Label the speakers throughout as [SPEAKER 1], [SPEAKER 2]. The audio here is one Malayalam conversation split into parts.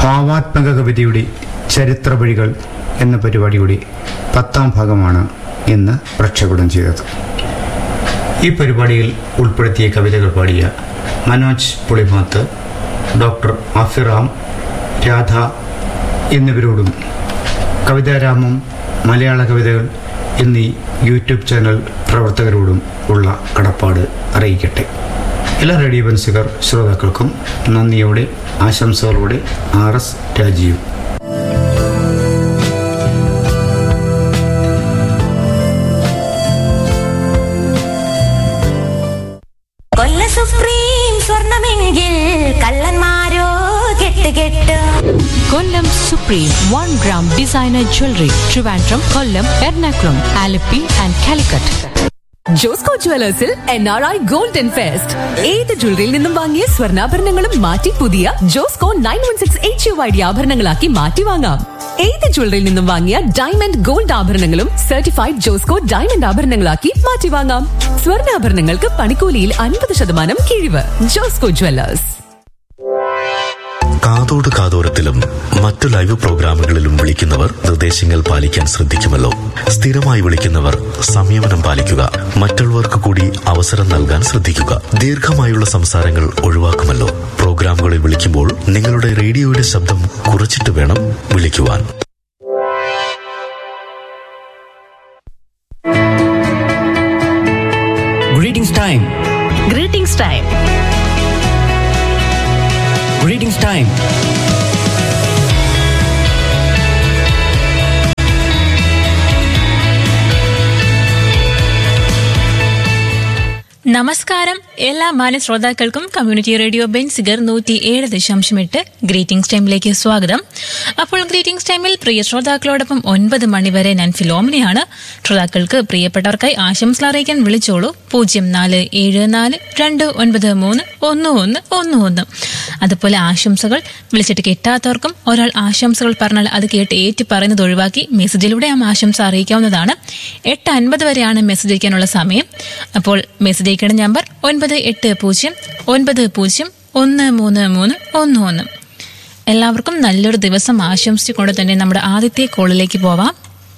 [SPEAKER 1] ഭാവാത്മക കവിതയുടെ ചരിത്ര വഴികൾ എന്ന പരിപാടിയുടെ പത്താം ഭാഗമാണ് ഇന്ന് പ്രക്ഷേപണം ചെയ്തത് ഈ പരിപാടിയിൽ ഉൾപ്പെടുത്തിയ കവിതകൾ പാടിയ മനോജ് പുളിമാത്ത് ഡോക്ടർ അഫിറാം രാധ എന്നിവരോടും കവിതാരാമം മലയാള കവിതകൾ എന്നീ യൂട്യൂബ് ചാനൽ പ്രവർത്തകരോടും ഉള്ള കടപ്പാട് അറിയിക്കട്ടെ എല്ലാ റേഡിയോ ബൻസുകാർ ശ്രോതാക്കൾക്കും നന്ദിയോടെ ആശംസകളോടെ ആർ എസ് രാജീവ്
[SPEAKER 2] കൊല്ല സുപ്രീം സ്വർണമെങ്കിൽ കള്ളന്മാരോ കെട്ട് കെട്ട്
[SPEAKER 3] Kollam supreme one gram designer jewellery Trivandrum Kollam Ernakulam Alleppey and Calicut
[SPEAKER 4] Josco ജുവലേഴ്സിൽ N R I golden fest ഏത് ജ്വല്ലറിയിൽ നിന്നും വാങ്ങിയ സ്വർണ്ണാഭരണങ്ങളും മാറ്റി പുതിയ Josco nine one six H U I D ആഭരണങ്ങളാക്കി മാറ്റി വാങ്ങാം ഏത് ജ്വല്ലറിയിൽ നിന്നും വാങ്ങിയ ഡയമണ്ട് ഗോൾഡ് ആഭരണങ്ങളും സർട്ടിഫൈഡ് ജോസ്കോ ഡയമണ്ട് ആഭരണങ്ങളാക്കി മാറ്റി വാങ്ങാം സ്വർണ്ണാഭരണങ്ങൾക്ക് പണിക്കൂലിയിൽ അൻപത് ശതമാനം കിഴിവ് ജോസ്കോ ജുവലേഴ്സ്
[SPEAKER 5] കാതോട് കാതോരത്തിലും മറ്റു ലൈവ് പ്രോഗ്രാമുകളിലും വിളിക്കുന്നവർ നിർദ്ദേശങ്ങൾ പാലിക്കാൻ ശ്രദ്ധിക്കുമല്ലോ സ്ഥിരമായി വിളിക്കുന്നവർ സംയമനം പാലിക്കുക മറ്റുള്ളവർക്ക് കൂടി അവസരം നൽകാൻ ശ്രദ്ധിക്കുക ദീർഘമായുള്ള സംസാരങ്ങൾ ഒഴിവാക്കുമല്ലോ പ്രോഗ്രാമുകളിൽ വിളിക്കുമ്പോൾ നിങ്ങളുടെ റേഡിയോയുടെ ശബ്ദം കുറച്ചിട്ട് വേണം വിളിക്കുവാൻ
[SPEAKER 6] Greetings time.
[SPEAKER 4] Greetings time
[SPEAKER 6] Greetings time.
[SPEAKER 7] നമസ്കാരം എല്ലാ മാന്യ ശ്രോതാക്കൾക്കും കമ്മ്യൂണിറ്റി റേഡിയോ ബെൻസിഗർ നൂറ്റി ഏഴ് ദശാംശം എട്ട് ഗ്രീറ്റിംഗ്സ് ടൈമിലേക്ക് സ്വാഗതം അപ്പോൾ ഗ്രീറ്റിംഗ്സ് ടൈമിൽ പ്രിയ ശ്രോതാക്കളോടൊപ്പം ഒൻപത് മണിവരെ ഞാൻ ഫിലോമിനയാണ് ശ്രോതാക്കൾക്ക് പ്രിയപ്പെട്ടവർക്കായി ആശംസ അറിയിക്കാൻ വിളിച്ചോളൂ പൂജ്യം നാല് ഏഴ് നാല് രണ്ട് ഒൻപത് മൂന്ന് ഒന്ന് ഒന്ന് ഒന്ന് ഒന്ന് അതുപോലെ ആശംസകൾ വിളിച്ചിട്ട് കിട്ടാത്തവർക്കും ഒരാൾ ആശംസകൾ പറഞ്ഞാൽ അത് കേട്ട് ഏറ്റ് പറയുന്നത് ഒഴിവാക്കി മെസ്സേജിലൂടെ ആ ആശംസ അറിയിക്കാവുന്നതാണ് എട്ട് അൻപത് വരെയാണ് മെസ്സേജ് അയക്കാനുള്ള സമയം അപ്പോൾ മെസ്സേജ് അയക്കേണ്ട നമ്പർ ഒൻപത് എട്ട് പൂജ്യം ഒൻപത് പൂജ്യം ഒന്ന് മൂന്ന് മൂന്ന് ഒന്ന് ഒന്ന് എല്ലാവർക്കും നല്ലൊരു ദിവസം ആശംസിച്ചുകൊണ്ട് തന്നെ നമ്മുടെ ആദ്യത്തെ കോളിലേക്ക് പോവാം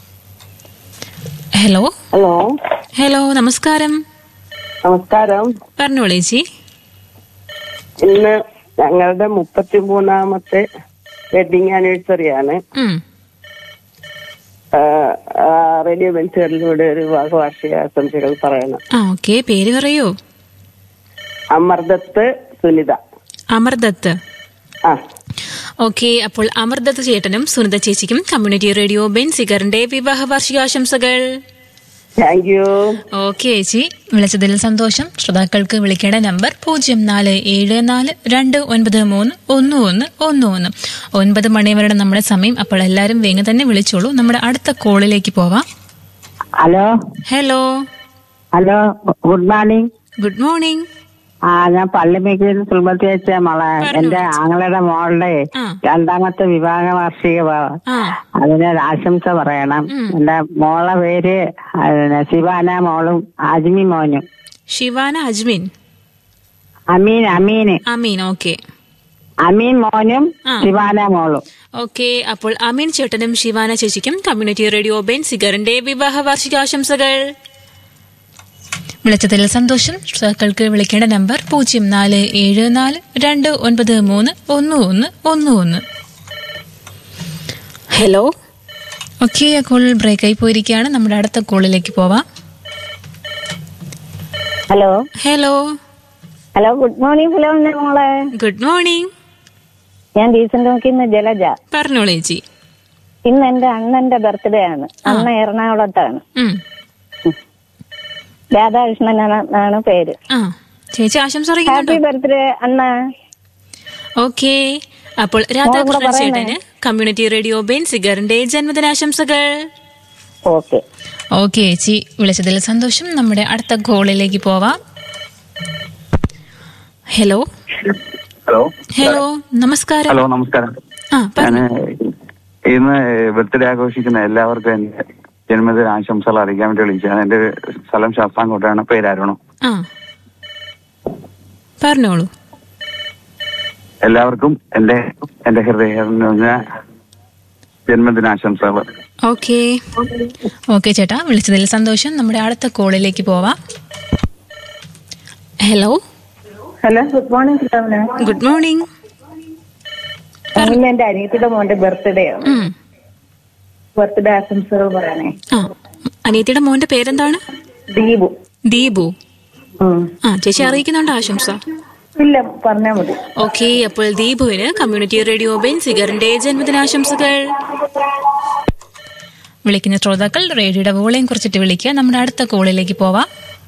[SPEAKER 7] ഹലോ
[SPEAKER 8] ഹലോ
[SPEAKER 7] ഹലോ നമസ്കാരം
[SPEAKER 8] നമസ്കാരം
[SPEAKER 7] പറഞ്ഞോളൂ ചേച്ചി
[SPEAKER 8] ഇന്ന് ഞങ്ങളുടെ മുപ്പത്തിമൂന്നാമത്തെ വെഡിങ് ആനിവേഴ്സറി ആണ്
[SPEAKER 7] ഉം.
[SPEAKER 8] ആഹ് ആഹ് റേഡിയോ ബെഞ്ചറിലൂടെ ഒരു വിവാഹ വാർഷിക ആശംസകൾ പറയണം
[SPEAKER 7] ആ ഓക്കെ പേര് പറയൂ
[SPEAKER 8] അമർദത്ത് സുനിത
[SPEAKER 7] അമർദത്ത്
[SPEAKER 8] ആ
[SPEAKER 7] ഓക്കെ അപ്പോൾ അമർദത്ത് ചേട്ടനും സുനിത ചേച്ചിക്കും കമ്മ്യൂണിറ്റി റേഡിയോ ബെൻസിഗറിന്റെ വിവാഹ വാർഷികാശംസകൾ
[SPEAKER 8] താങ്ക് യു
[SPEAKER 7] ഓക്കെ ചേച്ചി വിളിച്ചതിൽ സന്തോഷം ശ്രോതാക്കൾക്ക് വിളിക്കേണ്ട നമ്പർ പൂജ്യം നാല് ഏഴ് നാല് രണ്ട് ഒൻപത് മൂന്ന് ഒന്ന് ഒന്ന് ഒന്ന് ഒന്ന് ഒൻപത് മണി വരെയാണ് നമ്മുടെ സമയം അപ്പോൾ എല്ലാവരും വേഗം തന്നെ വിളിച്ചോളൂ നമ്മുടെ അടുത്ത കോളിലേക്ക് പോവാം
[SPEAKER 8] hello
[SPEAKER 7] hello
[SPEAKER 8] hello good morning
[SPEAKER 7] good morning
[SPEAKER 8] ആ ഞാൻ പള്ളിമേക്കിൽ സുൽമത്തി വെച്ച മോളെ
[SPEAKER 7] പറഞ്ഞോ.
[SPEAKER 8] എന്റെ ആങ്ങളുടെ മോളുടെ
[SPEAKER 7] ആ.
[SPEAKER 8] രണ്ടാമത്തെ വിവാഹ വാർഷിക
[SPEAKER 7] ആ
[SPEAKER 8] അതിന് ഒരു ആശംസ പറയണം
[SPEAKER 7] ഉം.
[SPEAKER 8] എന്റെ മോളെ പേര് അതിന് ശിവാന മോളും അജ്മി മോനും
[SPEAKER 7] ശിവാന അജ്മിൻ
[SPEAKER 8] അമീൻ അമീന്
[SPEAKER 7] അമീൻ ഓക്കെ
[SPEAKER 8] അമീൻ മോനും
[SPEAKER 7] ആ.
[SPEAKER 8] ശിവാന മോളും
[SPEAKER 7] ഓക്കെ അപ്പോൾ അമീൻ ചേട്ടനും ശിവാന ചേച്ചിക്കും കമ്മ്യൂണിറ്റി റേഡിയോ ബെൻസിഗറിന്റെ വിവാഹ വാർഷികാശംസകൾ വിളിച്ചതിൽ സന്തോഷം ശ്രോതാക്കൾക്ക് വിളിക്കേണ്ട നമ്പർ പൂജ്യം നാല് ഏഴ് നാല് രണ്ട് ഒൻപത് മൂന്ന് ഒന്ന് ഒന്ന് ഒന്ന് ഒന്ന് ഹലോ ഓക്കെ ആ കോൾ ബ്രേക്കായി പോയിരിക്കുകയാണ് നമ്മുടെ അടുത്ത കോളിലേക്ക് പോവാം
[SPEAKER 8] hello
[SPEAKER 7] hello
[SPEAKER 8] hello good morning hello മോളെ
[SPEAKER 7] ഗുഡ് മോർണിംഗ്
[SPEAKER 8] ഞാൻ ഡീസന്റ് നോക്കിന്ന് ജലജ
[SPEAKER 7] പറഞ്ഞോളൂ ചേച്ചി
[SPEAKER 8] ഇന്ന് എന്റെ അണ്ണന്റെ ബർത്ത്ഡേ ആണ് അണ്ണ എറണാകുളത്താണ്
[SPEAKER 7] ഉം.
[SPEAKER 8] രാധാകൃഷ്ണൻ ആണ് പേര്
[SPEAKER 7] ആ ചേച്ചി ആശംസ
[SPEAKER 8] ഹാപ്പി
[SPEAKER 7] അറിയിക്കുന്നുണ്ടോ
[SPEAKER 8] ബർത്ത്ഡേ അണ്ണ
[SPEAKER 7] ഓക്കെ അപ്പോൾ രാധാകൃഷ്ണൻ ചേട്ടന് കമ്മ്യൂണിറ്റി റേഡിയോ ബെൻസിഗറിന്റെ ജന്മദിനാശംസകൾ
[SPEAKER 8] ഓക്കെ
[SPEAKER 7] ഓക്കെ ചേച്ചി വിളിച്ചതിൽ സന്തോഷം നമ്മുടെ അടുത്ത കോളിലേക്ക് പോവാം ഹലോ
[SPEAKER 9] ഹലോ
[SPEAKER 7] ഹലോ നമസ്കാരം
[SPEAKER 9] ഹലോ നമസ്കാരം
[SPEAKER 7] ആ
[SPEAKER 9] ഞാൻ
[SPEAKER 7] പറഞ്ഞു
[SPEAKER 9] ഇന്ന് ബർത്ത്ഡേ ആഘോഷിക്കുന്ന എല്ലാവർക്കും എന്റെ ജന്മദിന ആശംസകൾ അറിയിക്കാൻ വേണ്ടി വിളിച്ചതാണ് എന്റെ സ്ഥലം ശാസ്താംകോട്ടയാണ് പേര് അരുണു
[SPEAKER 7] ആ പറഞ്ഞോളൂ
[SPEAKER 9] എല്ലാവർക്കും എന്റെ എന്റെ ഹൃദയം നിറഞ്ഞ ജന്മദിനാശംസകൾ
[SPEAKER 7] ഓക്കെ ഓക്കെ ചേട്ടാ വിളിച്ചതിൽ സന്തോഷം നമ്മുടെ അടുത്ത കോളിലേക്ക് പോവാം hello
[SPEAKER 10] hello good morning Philomina
[SPEAKER 7] good morning
[SPEAKER 10] ഇന്ന് എന്റെ അനിയത്തിയുടെ മോന്റെ ബർത്ത്ഡേ ആണ് ബർത്ത്ഡേ ആശംസകൾ പറയണേ
[SPEAKER 7] ആ അനിയത്തിയുടെ മോന്റെ പേരെന്താണ്
[SPEAKER 10] ദീപു
[SPEAKER 7] ദീപു
[SPEAKER 10] ഉം.
[SPEAKER 7] ആ ചേച്ചി അറിയിക്കുന്നുണ്ട് ആശംസ
[SPEAKER 10] ഇല്ല പറഞ്ഞാ മതി
[SPEAKER 7] ഓക്കെ അപ്പോൾ ദീപുവിന് കമ്മ്യൂണിറ്റി റേഡിയോ ബെൻസിഗറിന്റെ ജന്മദിനാശംസകൾ വിളിക്കുന്ന ശ്രോതാക്കൾ റേഡിയോയുടെ വോളിയം കുറച്ചിട്ട് വിളിക്കുക നമ്മുടെ അടുത്ത കോളിലേക്ക് പോവാം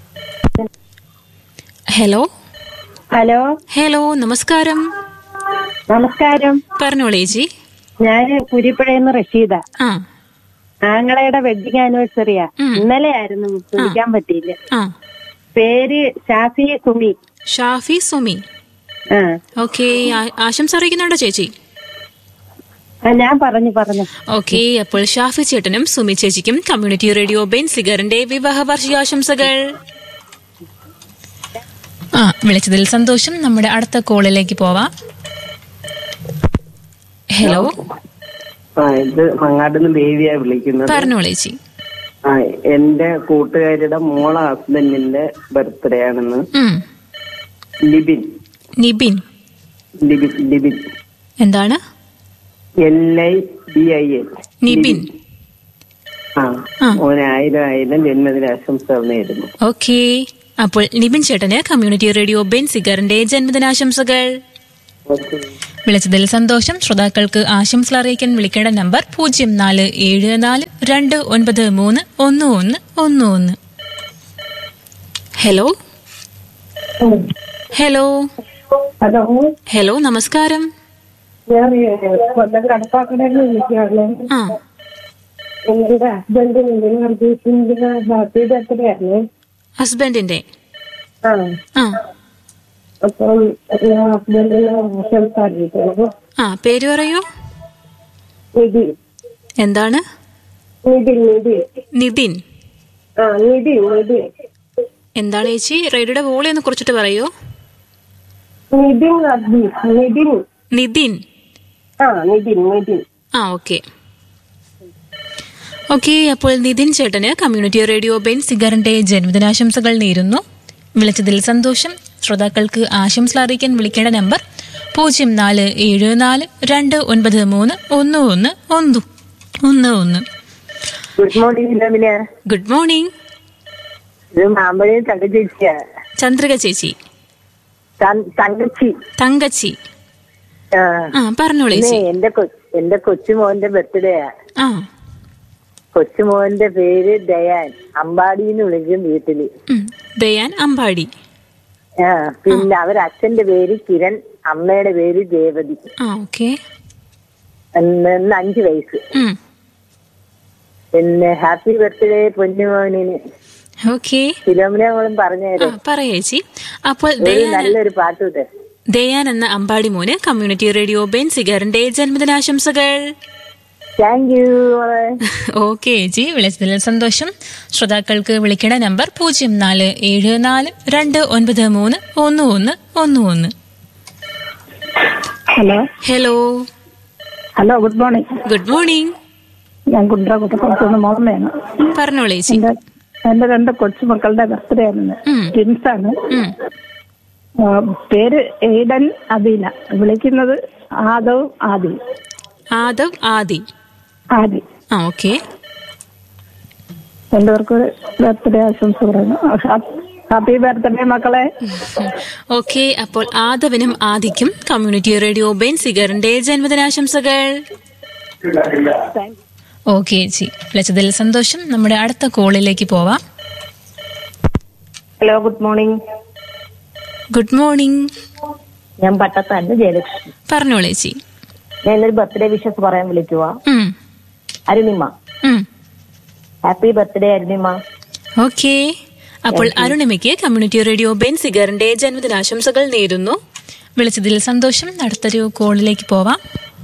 [SPEAKER 7] ഹലോ
[SPEAKER 10] ഹലോ
[SPEAKER 7] ഹലോ നമസ്കാരം
[SPEAKER 10] നമസ്കാരം
[SPEAKER 7] പറഞ്ഞോളൂ ചേച്ചി
[SPEAKER 10] ഞാൻ പുരിപ്പുഴയെന്ന് റഷീദ
[SPEAKER 7] ആ
[SPEAKER 10] ആങ്ങളയുടെ വെഡിങ് ആനിവേഴ്സറിയാ ഇന്നലെ ആയിരുന്നു വിളിക്കാൻ പറ്റിയില്ല
[SPEAKER 7] ആ
[SPEAKER 10] പേര് ഷാഫി സുമി
[SPEAKER 7] ഷാഫി സുമി
[SPEAKER 10] ആ
[SPEAKER 7] ഓക്കെ ആശംസ അറിയിക്കുന്നുണ്ടോ ചേച്ചി
[SPEAKER 10] ആ, ഞാൻ പറഞ്ഞു പറഞ്ഞു
[SPEAKER 7] ഓക്കെ അപ്പോൾ ഷാഫി ചേട്ടനും സുമി ചേച്ചിക്കും കമ്മ്യൂണിറ്റി റേഡിയോ ബെൻസിഗറിന്റെ വിവാഹ വാർഷികാശംസകൾ ആ വിളിച്ചതിൽ സന്തോഷം നമ്മുടെ അടുത്ത കോളിലേക്ക് പോവാം ഹലോ
[SPEAKER 11] ആ ഇത് മങ്ങാട്ടുന്ന് ബേബിയാ വിളിക്കുന്നത്
[SPEAKER 7] പറഞ്ഞോളൂ ചേച്ചി
[SPEAKER 11] ആ എന്റെ കൂട്ടുകാരിയുടെ മോളെ ഹസ്ബൻഡിന്റെ ബർത്ത്ഡേ ആണെന്ന്
[SPEAKER 7] ഉം.
[SPEAKER 11] ലിബിൻ
[SPEAKER 7] നിബിൻ
[SPEAKER 11] ലിബിൻ ലിബിൻ
[SPEAKER 7] എന്താണ്
[SPEAKER 11] L I B I N
[SPEAKER 7] Nibin
[SPEAKER 11] ആ ഓന് ആയിരം ആയിരം ജന്മദിനാശംസകൾ നേരുന്നു
[SPEAKER 7] ഓക്കെ അപ്പോൾ നിബിൻ ചേട്ടന് കമ്മ്യൂണിറ്റി റേഡിയോ ബെൻസിഗറിന്റെ ജന്മദിനാശംസകൾ വിളിച്ചതിൽ സന്തോഷം ശ്രോതാക്കൾക്ക് ആശംസകൾ അറിയിക്കാൻ വിളിക്കേണ്ട നമ്പർ പൂജ്യം നാല് ഏഴ് നാല് രണ്ട് ഒൻപത് മൂന്ന് ഒന്ന് ഒന്ന് ഒന്ന് ഒന്ന് ഹലോ ഹലോ
[SPEAKER 10] ഹലോ
[SPEAKER 7] ഹലോ നമസ്കാരം
[SPEAKER 10] ഞാൻ കൊല്ലം കടപ്പാക്കടയിൽ വിളിക്കുകയാണ്
[SPEAKER 7] ആ
[SPEAKER 10] എന്റെ ഹസ്ബൻഡിന്റെ വർഗീസിന്റെ ഹാപ്പി ബർത്ത്ഡേ ആയിരുന്നു
[SPEAKER 7] ഹസ്ബൻഡിന്റെ
[SPEAKER 10] ആ
[SPEAKER 7] ആ
[SPEAKER 10] അപ്പം ഞാൻ ഹസ്ബൻഡിനെ ആശംസ അറിയിക്കുന്നു
[SPEAKER 7] ആ പേര് പറയൂ
[SPEAKER 10] നിധി
[SPEAKER 7] എന്താണ്
[SPEAKER 10] നിതിൻ നിതിൻ
[SPEAKER 7] നിതിൻ
[SPEAKER 10] ആ നിതിൻ നിതിൻ
[SPEAKER 7] എന്താണ് ചേച്ചി റേഡിയോയുടെ വോളി ഒന്ന് കുറിച്ചിട്ട് പറയൂ
[SPEAKER 10] നിതിൻ വർഗീസ് നിതിൻ
[SPEAKER 7] നിതിൻ
[SPEAKER 10] ആ നിതിൻ നിതിൻ
[SPEAKER 7] ആ ഓക്കെ ഓക്കെ അപ്പോൾ നിതിൻ ചേട്ടന് കമ്മ്യൂണിറ്റി റേഡിയോ ബെൻ സിഗറിന്റെ ജന്മദിനാശംസകൾ നേരുന്നു വിളിച്ചതിൽ സന്തോഷം ശ്രോതാക്കൾക്ക് ആശംസ അറിയിക്കാൻ വിളിക്കേണ്ട നമ്പർ പൂജ്യം നാല് ഏഴ് നാല് രണ്ട് ഒൻപത് മൂന്ന് ഒന്ന് ഒന്ന് ഒന്ന് ഒന്ന് ഒന്ന്
[SPEAKER 10] good morning Philomina
[SPEAKER 7] good morning
[SPEAKER 10] ഇത് മാമ്പഴയും തങ്കച്ചേച്ചിയാ
[SPEAKER 7] ചന്ദ്രിക ചേച്ചി
[SPEAKER 10] തൻ- തങ്കച്ചി
[SPEAKER 7] തങ്കച്ചി
[SPEAKER 10] ആ
[SPEAKER 7] ആ പറഞ്ഞോളൂ
[SPEAKER 10] ഇന്ന്
[SPEAKER 7] ചേച്ചി
[SPEAKER 10] എന്റെ കൊ- എന്റെ കൊച്ചുമോന്റെ ബർത്ത്ഡേയാ
[SPEAKER 7] ആ
[SPEAKER 10] കൊച്ചുമോന്റെ പേര് ദയാൻ അമ്പാടിന്ന് വിളിക്കും വീട്ടില്
[SPEAKER 7] ഉം. ദയാൻ അമ്പാടി
[SPEAKER 10] ആ പിന്നെ അവരെ അച്ഛന്റെ പേര് കിരൺ അമ്മയുടെ പേര് ദേവതി
[SPEAKER 7] ആ ഓക്കെ
[SPEAKER 10] ഇന്ന് ഇന്ന് അഞ്ചു വയസ്സ്
[SPEAKER 7] ഉം.
[SPEAKER 10] പിന്നെ ഹാപ്പി ബർത്ത്ഡേ പൊന്നുമോനിന്
[SPEAKER 7] ഓക്കെ
[SPEAKER 10] ഫിലോമിനോളും പറഞ്ഞുതരും
[SPEAKER 7] പറയാ ചേച്ചി അപ്പോൾ
[SPEAKER 10] ഒരു
[SPEAKER 7] ദയാൻ
[SPEAKER 10] നല്ലൊരു പാട്ട് വിട്ടെ
[SPEAKER 7] ദയാൻ എന്ന അമ്പാടി മോന് കമ്മ്യൂണിറ്റി റേഡിയോ ബെൻ സിഗറിന്റെ ജന്മദിനാശംസകൾ
[SPEAKER 10] താങ്ക് യു
[SPEAKER 7] ഓക്കെ ചേച്ചി വിളിച്ചതിൽ സന്തോഷം ശ്രോതാക്കൾക്ക് വിളിക്കേണ്ട നമ്പർ പൂജ്യം നാല് ഏഴ് നാല് രണ്ട് ഒൻപത് മൂന്ന് ഒന്ന് ഒന്ന് ഒന്ന് ഒന്ന്
[SPEAKER 10] hello
[SPEAKER 7] hello
[SPEAKER 10] hello good morning
[SPEAKER 7] good morning
[SPEAKER 10] ഞാൻ കുണ്ട്ര കുട്ടപ്പുറത്തുനിന്ന് മോളമ്മയാണ്
[SPEAKER 7] പറഞ്ഞോളൂ ചേച്ചി
[SPEAKER 10] എന്റെ എന്റെ രണ്ട് കൊച്ചുമക്കളുടെ ബർത്ത്ഡേ ആയിരുന്നു ട്വിൻസ് ആണ് ആ, പേര് എയ്ഡൻ അദീന വിളിക്കുന്നത് ആദവ് ആദി
[SPEAKER 7] ആദവ് ആദി
[SPEAKER 10] ആദി
[SPEAKER 7] ആ ഓക്കെ
[SPEAKER 10] രണ്ടുപേർക്ക് ബർത്ത്ഡേ ആശംസ പറയുന്നു ഹാപ്പി ബർത്ത്ഡേ മക്കളെ
[SPEAKER 7] ഓക്കെ അപ്പോൾ ആദവിനും ആദിക്കും കമ്മ്യൂണിറ്റി റേഡിയോ ബെൻ സിഗറിന്റെ ജന്മദിനാശംസകൾ ഓക്കെ ചേച്ചി വിളിച്ചതിൽ സന്തോഷം നമ്മുടെ അടുത്ത കോളിലേക്ക് പോവാം
[SPEAKER 10] hello good morning
[SPEAKER 7] good morning
[SPEAKER 10] ഞാൻ പട്ടത്താണ്ട് ജയലക്ഷ്മി
[SPEAKER 7] പറഞ്ഞോളൂ ചേച്ചി
[SPEAKER 10] ഞാനൊരു ബർത്ത്ഡേ വിഷസ് പറയാൻ വിളിക്കുവാ
[SPEAKER 7] ഉം,
[SPEAKER 10] അരുണിമ
[SPEAKER 7] ഉം.
[SPEAKER 10] ഹാപ്പി ബർത്ത്ഡേ അരുണിമ
[SPEAKER 7] ഓക്കെ അപ്പോൾ അരുണിമയ്ക്ക് കമ്മ്യൂണിറ്റി റേഡിയോ ബെൻ സിഗറിന്റെ ജന്മദിനാശംസകൾ നേരുന്നു വിളിച്ചതിൽ സന്തോഷം അടുത്തൊരു കോളിലേക്ക് പോവാം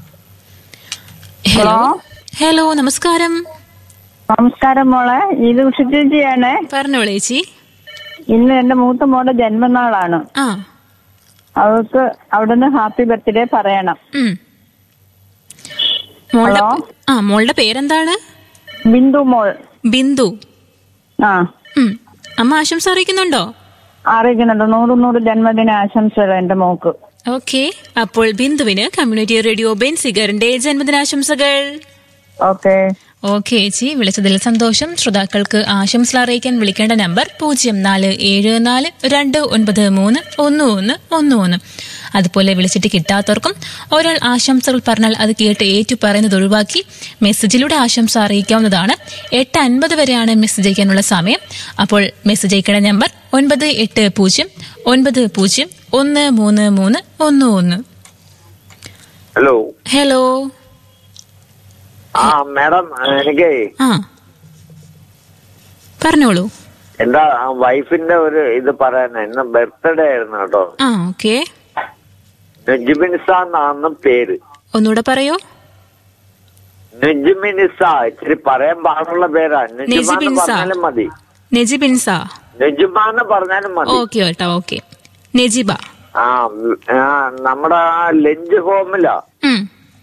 [SPEAKER 7] ഹലോ ഹലോ നമസ്കാരം
[SPEAKER 10] നമസ്കാരം മോളെ ഇത് ഉഷചേച്ചിയാണ്
[SPEAKER 7] പറഞ്ഞോളൂ ചേച്ചി
[SPEAKER 10] ഇന്ന് എന്റെ മൂത്ത മോളുടെ ജന്മനാളാണ്
[SPEAKER 7] ആ
[SPEAKER 10] അവൾക്ക് അവിടുന്ന് ഹാപ്പി ബർത്ത്ഡേ പറയണം
[SPEAKER 7] ഉം. മോളുടെ
[SPEAKER 10] ഹലോ?
[SPEAKER 7] ആ മോളുടെ പേരെന്താണ്
[SPEAKER 10] ബിന്ദു മോൾ
[SPEAKER 7] ബിന്ദു
[SPEAKER 10] ആ
[SPEAKER 7] ഉം. അമ്മ ആശംസ അറിയിക്കുന്നുണ്ടോ
[SPEAKER 10] അറിയിക്കുന്നുണ്ട് നൂറ് നൂറ് ജന്മദിന ആശംസകൾ എന്റെ മോക്ക്
[SPEAKER 7] ഓക്കെ അപ്പോൾ ബിന്ദുവിന് കമ്മ്യൂണിറ്റി റേഡിയോ ബെൻസിഗറിന്റെ ജന്മദിനാശംസകൾ
[SPEAKER 10] ഓക്കെ
[SPEAKER 7] ഓക്കെ ചേച്ചി വിളിച്ചതിൽ സന്തോഷം ശ്രോതാക്കൾക്ക് ആശംസ അറിയിക്കാൻ വിളിക്കേണ്ട നമ്പർ പൂജ്യം നാല് ഏഴ് നാല് രണ്ട് ഒൻപത് മൂന്ന് ഒന്ന് ഒന്ന് ഒന്ന് ഒന്ന് അതുപോലെ വിളിച്ചിട്ട് കിട്ടാത്തവർക്കും ഒരാൾ ആശംസകൾ പറഞ്ഞാൽ അത് കേട്ട് ഏറ്റു പറയുന്നത് ഒഴിവാക്കി മെസ്സേജിലൂടെ ആശംസ അറിയിക്കാവുന്നതാണ് എട്ട് അൻപത് വരെയാണ് മെസ്സേജ് അയക്കാനുള്ള സമയം അപ്പോൾ മെസ്സേജ് അയക്കേണ്ട നമ്പർ ഒൻപത് എട്ട് പൂജ്യം ഒൻപത് പൂജ്യം ഒന്ന് മൂന്ന് മൂന്ന് ഒന്ന് ഒന്ന്
[SPEAKER 12] ഹലോ
[SPEAKER 7] ഹലോ
[SPEAKER 12] ആ മാഡം എനിക്ക്
[SPEAKER 7] ആ പറഞ്ഞോളൂ
[SPEAKER 12] എന്താ വൈഫിന്റെ ഒരു ഇത് പറയാൻ ഇന്ന് ബർത്ത്ഡേ ആയിരുന്നു കേട്ടോ
[SPEAKER 7] ആ ഓക്കെ
[SPEAKER 12] നുജ്മിനിസ എന്നാണ് പേര്
[SPEAKER 7] ഒന്നുകൂടെ പറയോ
[SPEAKER 12] നുജ്മിനിസ ഇച്ചിരി പറയാൻ പാടുള്ള പേരാ നുജ്മാന്ന്
[SPEAKER 7] നെജിബിൻസ.
[SPEAKER 12] പറഞ്ഞാലും മതി
[SPEAKER 7] നെജിബിൻസ
[SPEAKER 12] നുജ്മാന്ന് പറഞ്ഞാലും മതി
[SPEAKER 7] ഓക്കെ കേട്ടോ ഓക്കെ നെജിബ
[SPEAKER 12] ആ ഉം, ആ, നമ്മുടെ ആ ലഞ്ച് ഹോമിലാ
[SPEAKER 7] ഉം.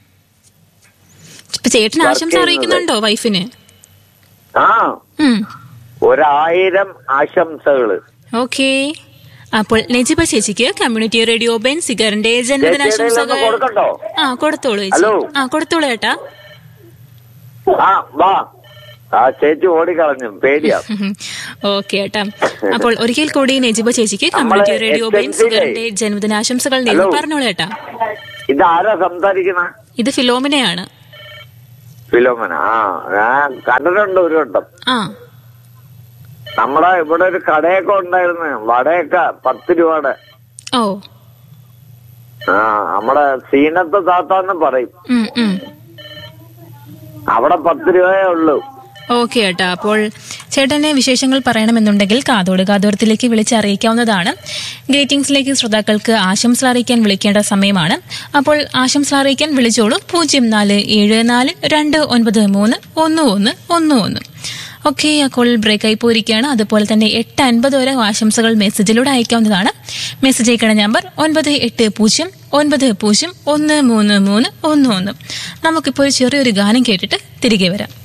[SPEAKER 7] ഇപ്പൊ ചേട്ടൻ
[SPEAKER 12] Work
[SPEAKER 7] ആശംസ
[SPEAKER 12] ചെയ്യുന്നത്.
[SPEAKER 7] അറിയിക്കുന്നുണ്ടോ വൈഫിന്
[SPEAKER 12] ആ
[SPEAKER 7] ഉം.
[SPEAKER 12] ഒരായിരം ആശംസകള്
[SPEAKER 7] ഓക്കെ അപ്പോൾ നെജിബ ചേച്ചിക്ക് കമ്മ്യൂണിറ്റി റേഡിയോ ബെൻ സിഗറിന്റെ
[SPEAKER 12] ചേച്ചിയുടെ
[SPEAKER 7] ജന്മദിനാശംസകൾ
[SPEAKER 12] കയ്യിലൊന്ന് കൊടുക്കട്ടോ
[SPEAKER 7] ആ കൊടുത്തോളൂ ചേച്ചി
[SPEAKER 12] ഹലോ.
[SPEAKER 7] ആ കൊടുത്തോളൂ ചേട്ടാ
[SPEAKER 12] ആ വാ ആ ചേച്ചി ഓടിക്കളഞ്ഞു പേടിയാ
[SPEAKER 7] ഓക്കെ ഏട്ടാ അപ്പോൾ ഒരിക്കൽ കൂടി നെജിബ ചേച്ചിക്ക് കമ്മ്യൂണിറ്റി
[SPEAKER 12] നമ്മളെ
[SPEAKER 7] റേഡിയോ ബെൻ
[SPEAKER 12] SNC യിലെ-
[SPEAKER 7] സിഗറിന്റെ ജന്മദിനാശംസകൾ നേരുന്നു
[SPEAKER 12] ഹലോ.
[SPEAKER 7] പറഞ്ഞോളൂ ഏട്ടാ
[SPEAKER 12] ഇത് ആരാ സംസാരിക്കണ
[SPEAKER 7] ഇത് ഫിലോമിനയാണ്
[SPEAKER 12] ഫിലോമന ആ ഞാൻ കണ്ടിട്ടുണ്ട് ഒരു വട്ടം
[SPEAKER 7] ആ
[SPEAKER 12] നമ്മുടെ ഇവിടെ ഒരു കടയൊക്കെ ഉണ്ടായിരുന്നു വടയൊക്കെ പത്ത് രൂപയുടെ
[SPEAKER 7] ഓ
[SPEAKER 12] ആ നമ്മുടെ സീനത്ത് താത്താന്ന് പറയും
[SPEAKER 7] ഉം ഉം
[SPEAKER 12] അവിടെ പത്ത് രൂപയേ ഉള്ളൂ
[SPEAKER 7] ഓക്കെ ഏട്ടാ അപ്പോൾ ചേട്ടനെ വിശേഷങ്ങൾ പറയണമെന്നുണ്ടെങ്കിൽ കാതോട് കാതോരത്തിലേക്ക് വിളിച്ച് അറിയിക്കാവുന്നതാണ് ഗ്രീറ്റിംഗ്സിലേക്ക് ശ്രോതാക്കൾക്ക് ആശംസ അറിയിക്കാൻ വിളിക്കേണ്ട സമയമാണ് അപ്പോൾ ആശംസ അറിയിക്കാൻ വിളിച്ചോളൂ പൂജ്യം നാല് ഏഴ് നാല് രണ്ട് ഒൻപത് മൂന്ന് ഒന്ന് ഒന്ന് ഒന്ന് ഒന്ന് ഓക്കെ ആ കോൾ ബ്രേക്ക് ആയി പോയിരിക്കുകയാണ് അതുപോലെ തന്നെ എട്ട് അൻപത് വരെ ആശംസകൾ മെസ്സേജിലൂടെ അയക്കാവുന്നതാണ് മെസ്സേജ് അയക്കണ നമ്പർ ഒൻപത് എട്ട് പൂജ്യം ഒൻപത് പൂജ്യം ഒന്ന് മൂന്ന് മൂന്ന് ഒന്ന് ഒന്ന് നമുക്കിപ്പോൾ ഒരു ചെറിയൊരു ഗാനം കേട്ടിട്ട് തിരികെ വരാം